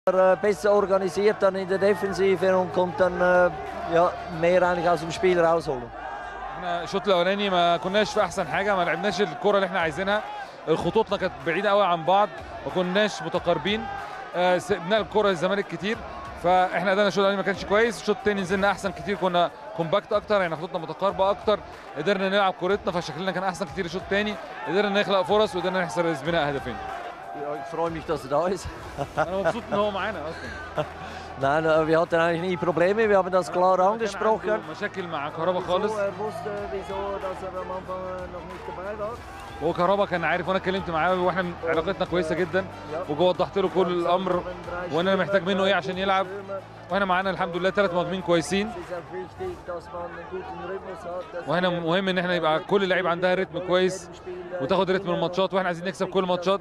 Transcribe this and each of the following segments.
äh, besser organisiert dann in der Defensive und kommt dann äh, ja, mehr eigentlich aus dem Spiel rausholen. احنا الشوط الاولاني ما كناش في احسن حاجه ما لعبناش الكره اللي احنا عايزينها خطوطنا كانت بعيده قوي عن بعض ما كناش متقاربين آه، سيبنا الكره للزمالك كتير فاحنا ادائنا الشوط الاولاني ما كانش كويس الشوط الثاني نزلنا احسن كتير كنا كومباكت اكتر يعني خطوطنا متقاربه اكتر قدرنا نلعب كورتنا فشكلنا كان احسن كتير الشوط الثاني قدرنا نخلق فرص وقدرنا نحصر رزقنا هدفين Ja, ich freue mich, dass er da ist. انا مبسوط ان هو معانا اصلا Nein, äh, wir hatten eigentlich nie Probleme, wir haben das klar كان angesprochen. عنده مشاكل مع كهربا خالص Wieso, er wusste, wieso, dass er am Anfang äh, noch nicht dabei war. وهو كهربا كان عارف وانا اتكلمت معاه واحنا علاقتنا كويسه جدا ووضحت له كل الامر وانا محتاج منه ايه عشان يلعب واحنا معانا الحمد لله ثلاث مهاجمين كويسين Es ist auch wichtig, dass man einen guten Rhythmus hat. dass واحنا wir مهم ان احنا يبقى كل لعيب عندها رتم كويس وتاخد رتم الماتشات واحنا عايزين نكسب كل الماتشات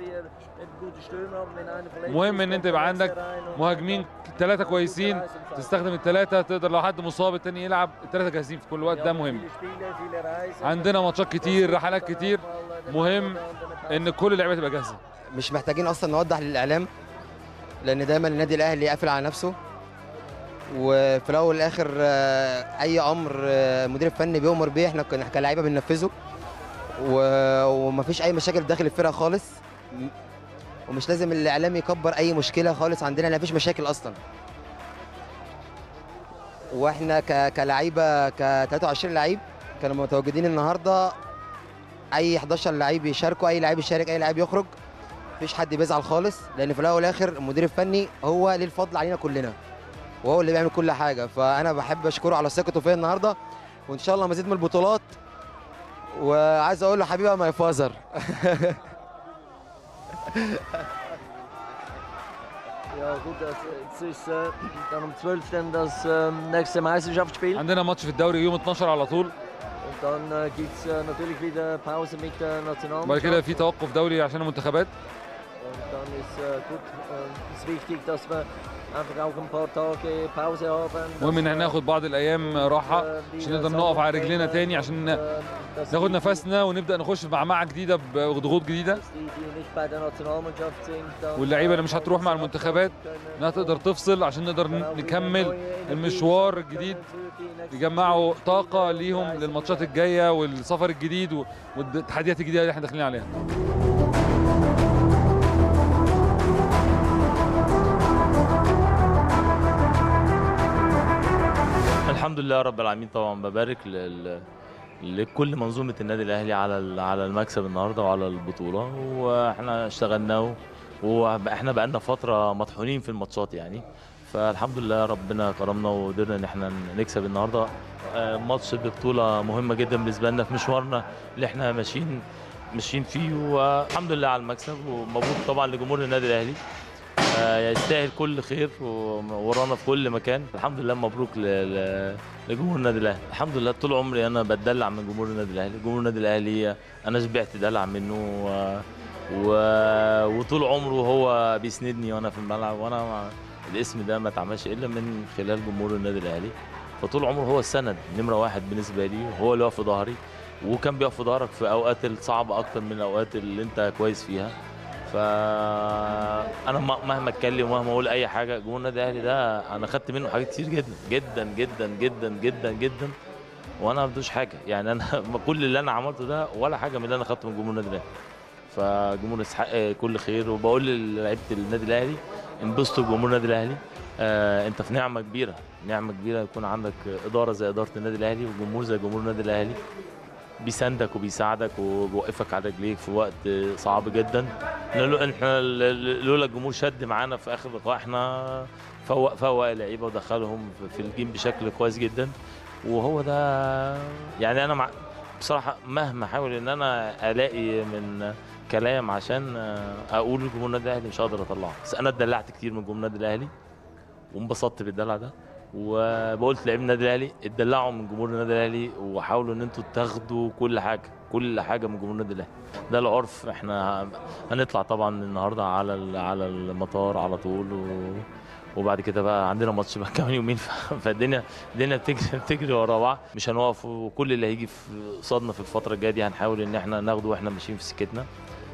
مهم ان انت يبقى عندك مهاجمين ثلاثه كويسين تستخدم الثلاثه تقدر لو حد مصاب التاني يلعب الثلاثه جاهزين في كل وقت ده مهم عندنا ماتشات كتير رحلات كتير مهم ان كل اللعيبه تبقى جاهزه مش محتاجين اصلا نوضح للاعلام لان دايما النادي الاهلي قافل على نفسه وفي الاول والاخر آه، اي امر آه، المدير الفني بيؤمر بيه احنا كنا كلاعيبه بننفذه و- ومفيش اي مشاكل داخل الفرقه خالص م- ومش لازم الاعلام يكبر اي مشكله خالص عندنا لأن مفيش مشاكل اصلا واحنا ك- كلاعيبه ك 23 لعيب كانوا متواجدين النهارده اي 11 لعيب يشاركوا اي لعيب يشارك اي لعيب يخرج مفيش حد بيزعل خالص لان في الاول والاخر المدير الفني هو ليه الفضل علينا كلنا وهو اللي بيعمل كل حاجه فانا بحب اشكره على ثقته فيا النهارده وان شاء الله مزيد من البطولات وعايز اقول له حبيبي ماي فازر Ja gut, das, jetzt ist äh, dann am 12. das äh, nächste Meisterschaftsspiel. عندنا ماتش في الدوري يوم 12 على طول Und dann äh, gibt es äh, natürlich wieder Pause mit der وبعد Nationalmannschaft. كده في توقف دوري عشان المنتخبات Und dann ist äh, gut, äh, ist wichtig, dass wir einfach auch ein paar Tage Pause haben. المهم ان dass احنا wir, ناخد بعض الايام راحه äh, عشان wieder نقدر نقف على sauber رجلينا trainieren تاني und, عشان äh, dass ناخد die- نفسنا ونبدا نخش في معمعه جديده بضغوط جديده dass die, die nicht bei der Nationalmannschaft sind, dann, واللعيبه اللي äh, مش هتروح مع können المنتخبات انها تقدر تفصل عشان نقدر dann auch wieder نكمل neue Energie المشوار sammeln الجديد können für die nächsten يجمعوا Spiele, طاقه die ليهم Reise للماتشات wieder. الجايه والسفر الجديد و- والتحديات الجديده اللي احنا داخلين عليها الحمد لله رب العالمين طبعا ببارك لل... لكل منظومه النادي الاهلي على ال- على المكسب النهارده وعلى البطوله واحنا اشتغلنا واحنا بقالنا فتره مطحونين في الماتشات يعني فالحمد لله ربنا كرمنا وقدرنا ان احنا نكسب النهارده آه، ماتش ببطوله مهمه جدا بالنسبه لنا في مشوارنا اللي احنا ماشيين ماشيين فيه والحمد لله على المكسب ومبروك طبعا لجمهور النادي الاهلي آه، يستاهل كل خير وورانا في كل مكان الحمد لله مبروك ل- ل- لجمهور النادي الاهلي الحمد لله طول عمري انا بتدلع من جمهور النادي الاهلي جمهور النادي الاهلي انا شبعت دلع منه و... و... وطول عمره هو بيسندني وانا في الملعب وانا مع... الاسم ده ما اتعملش الا من خلال جمهور النادي الاهلي فطول عمره هو السند نمره واحد بالنسبه لي وهو اللي واقف في ظهري وكان بيقف في ظهرك في اوقات الصعبه اكتر من الاوقات اللي انت كويس فيها فانا م- مهما اتكلم ومهما اقول اي حاجه جمهور النادي الاهلي ده انا خدت منه حاجات كتير جدا جدا جدا جدا جدا جدا وانا ما بدوش حاجه يعني انا كل اللي انا عملته ده ولا حاجه من اللي انا خدته من جمهور النادي الاهلي فجمهور يستحق كل خير وبقول للعيبه النادي الاهلي انبسطوا بجمهور النادي الاهلي آه انت في نعمه كبيره نعمه كبيره يكون عندك اداره زي اداره النادي الاهلي وجمهور زي جمهور النادي الاهلي بيساندك وبيساعدك وبيوقفك على رجليك في وقت صعب جدا لو- احنا ل- لولا الجمهور شد معانا في اخر لقاء احنا فوق فوق اللعيبه ودخلهم في- في الجيم بشكل كويس جدا وهو ده يعني انا مع بصراحه مهما احاول ان انا الاقي من كلام عشان اقول لجمهور النادي الاهلي مش هقدر اطلعه بس انا اتدلعت كتير من جمهور النادي الاهلي وانبسطت بالدلع ده وبقول لعيب النادي الاهلي اتدلعوا من جمهور النادي الاهلي وحاولوا ان انتوا تاخدوا كل حاجه كل حاجه من جمهور النادي الاهلي ده العرف احنا هنطلع طبعا النهارده على ال- على المطار على طول و... وبعد كده بقى عندنا ماتش بقى كمان يومين ف- فالدنيا الدنيا بتجري بتجري ورا بعض مش هنقف وكل اللي هيجي في قصادنا في الفتره الجايه دي هنحاول ان احنا ناخده واحنا ماشيين في سكتنا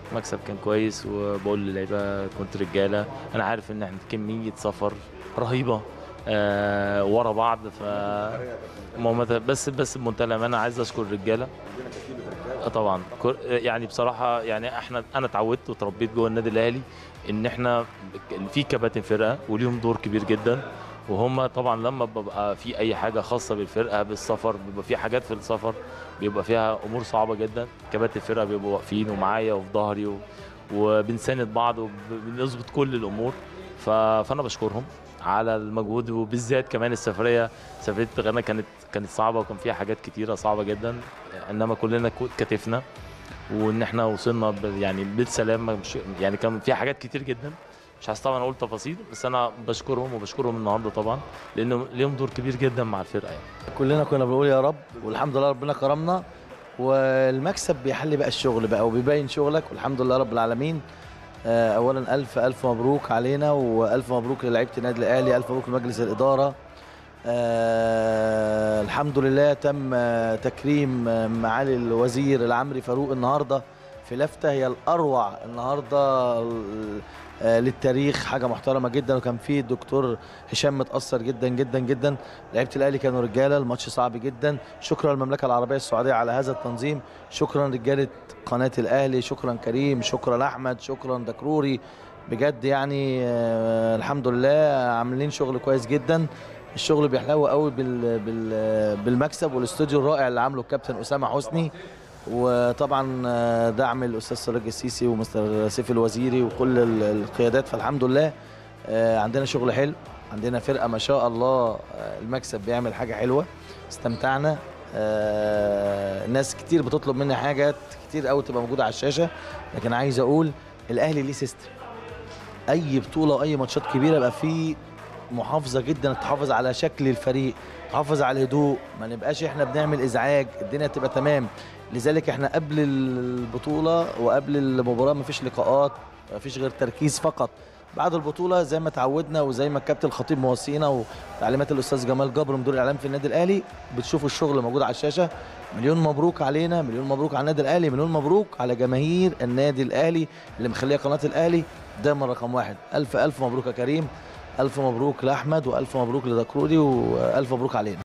مكسب كان كويس وبقول للعيبه كنت رجاله انا عارف ان احنا كميه سفر رهيبه آه ورا بعض ف ما هو مثلا- بس بس بمنتهى الامانه عايز اشكر الرجاله آه طبعا كر- يعني بصراحه يعني احنا انا اتعودت وتربيت جوه النادي الاهلي ان احنا في كباتن فرقه وليهم دور كبير جدا وهم طبعا لما ببقى في اي حاجه خاصه بالفرقه بالسفر بيبقى في حاجات في السفر بيبقى فيها امور صعبه جدا كباتن الفرقه بيبقوا واقفين ومعايا وفي ظهري و... وبنساند بعض وبنظبط كل الامور ف... فانا بشكرهم على المجهود وبالذات كمان السفريه سفريه غانا كانت كانت صعبه وكان فيها حاجات كتيره صعبه جدا انما كلنا كو- كتفنا وان احنا وصلنا ب... يعني بالسلامه مش... يعني كان فيها حاجات كتير جدا مش عايز طبعا اقول تفاصيل بس انا بشكرهم وبشكرهم النهارده طبعا لانه ليهم دور كبير جدا مع الفرقه يعني كلنا كنا بنقول يا رب والحمد لله ربنا كرمنا والمكسب بيحل بقى الشغل بقى وبيبين شغلك والحمد لله رب العالمين آه، اولا الف الف مبروك علينا والف مبروك للعيبه النادي الاهلي الف مبروك لمجلس الاداره آه، الحمد لله تم آه، تكريم آه، معالي الوزير العمري فاروق النهارده في لفته هي الاروع النهارده آه، للتاريخ حاجه محترمه جدا وكان في الدكتور هشام متاثر جدا جدا جدا لعيبه الاهلي كانوا رجاله الماتش صعب جدا شكرا للمملكه العربيه السعوديه على هذا التنظيم شكرا رجاله قناه الاهلي شكرا كريم شكرا احمد شكرا دكروري بجد يعني آه، الحمد لله عاملين شغل كويس جدا الشغل بيحلو قوي بال بال بالمكسب والاستوديو الرائع اللي عامله الكابتن اسامه حسني وطبعا آه، دعم الاستاذ سراج السيسي ومستر سيف الوزيري وكل ال- القيادات فالحمد لله آه، عندنا شغل حلو عندنا فرقه ما شاء الله آه، المكسب بيعمل حاجه حلوه استمتعنا آه، ناس كتير بتطلب مني حاجات كتير قوي تبقى موجوده على الشاشه لكن عايز اقول الاهلي ليه سيستم اي بطوله واي ماتشات كبيره بقى فيه محافظه جدا تحافظ على شكل الفريق تحافظ على الهدوء ما نبقاش احنا بنعمل ازعاج الدنيا تبقى تمام لذلك احنا قبل البطوله وقبل المباراه مفيش لقاءات مفيش غير تركيز فقط بعد البطوله زي ما تعودنا وزي ما الكابتن الخطيب موصينا وتعليمات الاستاذ جمال جبر مدير الاعلام في النادي الاهلي بتشوفوا الشغل موجود على الشاشه مليون مبروك علينا مليون مبروك على النادي الاهلي مليون مبروك على جماهير النادي الاهلي اللي مخليه قناه الاهلي دايما رقم واحد الف الف مبروك يا كريم الف مبروك لاحمد والف مبروك لدكروري والف مبروك علينا